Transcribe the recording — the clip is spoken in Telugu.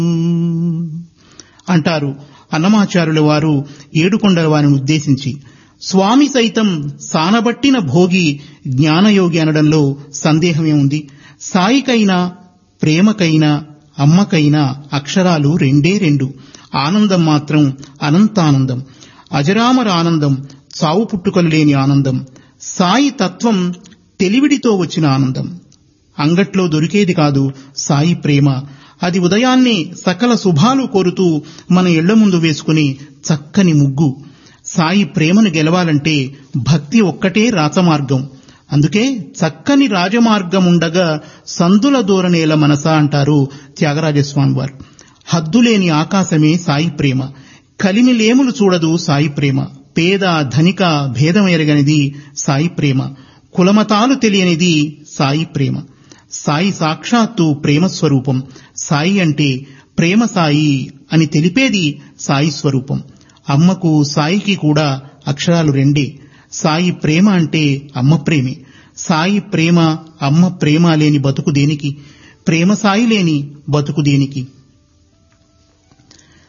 అంటారు అన్నమాచార్యుల వారు ఏడుకొండల వారిని ఉద్దేశించి స్వామి సైతం సానబట్టిన భోగి జ్ఞానయోగి అనడంలో సందేహమే ఉంది సాయికైనా ప్రేమకైనా అమ్మకైనా అక్షరాలు రెండే రెండు ఆనందం మాత్రం అనంతానందం అజరామర ఆనందం చావు పుట్టుకలు లేని ఆనందం సాయి తత్వం తెలివిడితో వచ్చిన ఆనందం అంగట్లో దొరికేది కాదు సాయి ప్రేమ అది ఉదయాన్నే సకల శుభాలు కోరుతూ మన ఇళ్ల ముందు వేసుకుని చక్కని ముగ్గు సాయి ప్రేమను గెలవాలంటే భక్తి ఒక్కటే రాచమార్గం అందుకే చక్కని రాజమార్గం ఉండగా సందుల దూరనేల మనస అంటారు త్యాగరాజస్వామి వారు హద్దులేని ఆకాశమే సాయి ప్రేమ కలిమిలేములు చూడదు సాయి ప్రేమ పేద ధనిక భేదం ఎరగనిది సాయి ప్రేమ కులమతాలు తెలియనిది సాయి ప్రేమ సాయి సాక్షాత్తు ప్రేమ స్వరూపం సాయి అంటే ప్రేమ సాయి అని తెలిపేది సాయి స్వరూపం అమ్మకు సాయికి కూడా అక్షరాలు రెండే సాయి ప్రేమ అంటే అమ్మ ప్రేమే సాయి ప్రేమ అమ్మ ప్రేమ లేని బతుకు దేనికి ప్రేమ సాయి లేని బతుకు దేనికి